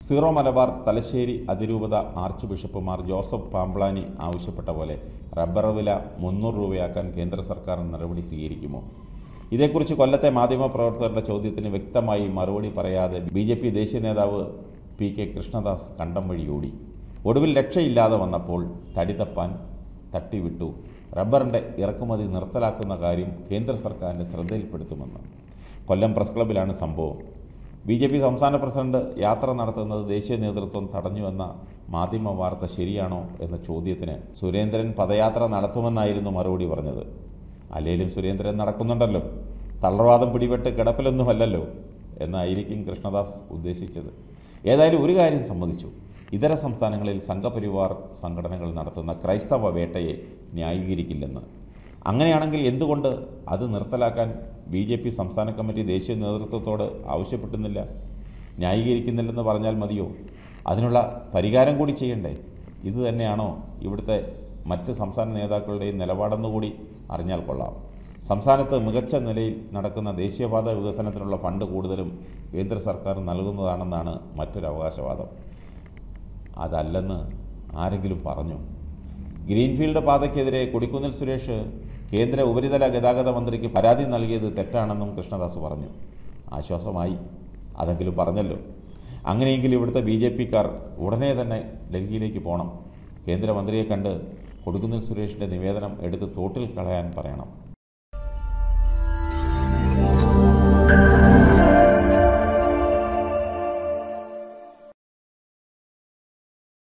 zero Malabar Thalassery അതിരൂപത archbishop Mar Joseph Pamplany ആവശ്യപ്പെട്ട പോലെ റബ്ബർ വില മുന്നൂറ് രൂപയാക്കാൻ കേന്ദ്ര സർക്കാർ നടപടി സ്വീകരിക്കുമോ ഇതേക്കുറിച്ച് കൊല്ലത്തെ മാധ്യമപ്രവർത്തകരുടെ ചോദ്യത്തിന് വ്യക്തമായി മറുപടി പറയാതെ ബി ജെ പി ദേശീയ നേതാവ് പി കെ കൃഷ്ണദാസ് കണ്ടം വഴിയോടി ഒടുവിൽ രക്ഷയില്ലാതെ വന്നപ്പോൾ തടി തപ്പാൻ തട്ടിവിട്ടു റബ്ബറിൻ്റെ ഇറക്കുമതി നിർത്തലാക്കുന്ന കാര്യം കേന്ദ്ര സർക്കാരിൻ്റെ ശ്രദ്ധയിൽപ്പെടുത്തുമെന്ന് കൊല്ലം പ്രസ് ക്ലബ്ബിലാണ് സംഭവം ബി ജെ പി സംസ്ഥാന പ്രസിഡന്റ് യാത്ര നടത്തുന്നത് ദേശീയ നേതൃത്വം തടഞ്ഞുവെന്ന മാധ്യമ വാർത്ത ശരിയാണോ എന്ന ചോദ്യത്തിന് സുരേന്ദ്രൻ പദയാത്ര നടത്തുമെന്നായിരുന്നു മറുപടി പറഞ്ഞത് അല്ലേലും സുരേന്ദ്രൻ നടക്കുന്നുണ്ടല്ലോ തളർവാദം പിടിപെട്ട് കിടപ്പിലൊന്നുമല്ലല്ലോ എന്നായിരിക്കും കൃഷ്ണദാസ് ഉദ്ദേശിച്ചത് ഏതായാലും ഒരു കാര്യം സമ്മതിച്ചു ഇതര സംസ്ഥാനങ്ങളിൽ സംഘപരിവാർ സംഘടനകൾ നടത്തുന്ന ക്രൈസ്തവ വേട്ടയെ ന്യായീകരിക്കില്ലെന്ന് അങ്ങനെയാണെങ്കിൽ എന്തുകൊണ്ട് അത് നിർത്തലാക്കാൻ ബി ജെ പി സംസ്ഥാന കമ്മിറ്റി ദേശീയ നേതൃത്വത്തോട് ആവശ്യപ്പെട്ടുന്നില്ല ന്യായീകരിക്കുന്നില്ലെന്ന് പറഞ്ഞാൽ മതിയോ അതിനുള്ള പരിഹാരം കൂടി ചെയ്യണ്ടേ ഇത് തന്നെയാണോ ഇവിടുത്തെ മറ്റ് സംസ്ഥാന നേതാക്കളുടെയും നിലപാടെന്നുകൂടി അറിഞ്ഞാൽ കൊള്ളാം സംസ്ഥാനത്ത് മികച്ച നിലയിൽ നടക്കുന്ന ദേശീയപാത വികസനത്തിനുള്ള ഫണ്ട് കൂടുതലും കേന്ദ്ര സർക്കാർ നൽകുന്നതാണെന്നാണ് മറ്റൊരു അവകാശവാദം അതല്ലെന്ന് ആരെങ്കിലും പറഞ്ഞു ഗ്രീൻഫീൽഡ് പാതയ്ക്കെതിരെ കൊടിക്കുന്നിൽ സുരേഷ് കേന്ദ്ര ഉപരിതല ഗതാഗത മന്ത്രിക്ക് പരാതി നൽകിയത് തെറ്റാണെന്നും കൃഷ്ണദാസ് പറഞ്ഞു ആശ്വാസമായി അതെങ്കിലും പറഞ്ഞല്ലോ അങ്ങനെയെങ്കിൽ ഇവിടുത്തെ ബി ജെ പിക്കാർ ഉടനെ തന്നെ ഡൽഹിയിലേക്ക് പോകണം കേന്ദ്രമന്ത്രിയെ കണ്ട് കൊടുക്കുന്നിൽ സുരേഷിൻ്റെ നിവേദനം എടുത്ത് തോട്ടിൽ കളയാൻ പറയണം